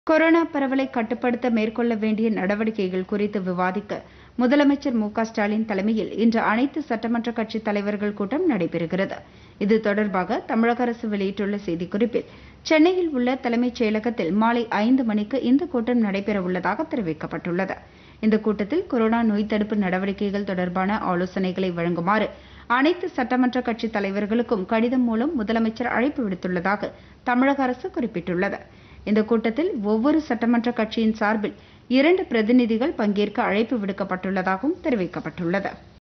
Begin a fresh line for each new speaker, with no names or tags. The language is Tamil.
கொரோனா பரவலை கட்டுப்படுத்த மேற்கொள்ள வேண்டிய நடவடிக்கைகள் குறித்து விவாதிக்க முதலமைச்சர் மு க ஸ்டாலின் தலைமையில் இன்று அனைத்து சட்டமன்ற கட்சித் தலைவர்கள் கூட்டம் நடைபெறுகிறது இது தொடர்பாக தமிழக அரசு வெளியிட்டுள்ள செய்திக்குறிப்பில் சென்னையில் உள்ள தலைமைச் செயலகத்தில் மாலை ஐந்து மணிக்கு இந்த கூட்டம் நடைபெறவுள்ளதாக தெரிவிக்கப்பட்டுள்ளது இந்த கூட்டத்தில் கொரோனா நோய் தடுப்பு நடவடிக்கைகள் தொடர்பான ஆலோசனைகளை வழங்குமாறு அனைத்து சட்டமன்ற கட்சித் தலைவர்களுக்கும் கடிதம் மூலம் முதலமைச்சர் அழைப்பு விடுத்துள்ளதாக தமிழக அரசு குறிப்பிட்டுள்ளது இந்த கூட்டத்தில் ஒவ்வொரு சட்டமன்ற கட்சியின் சார்பில் இரண்டு பிரதிநிதிகள் பங்கேற்க அழைப்பு விடுக்கப்பட்டுள்ளதாகவும் தெரிவிக்கப்பட்டுள்ளது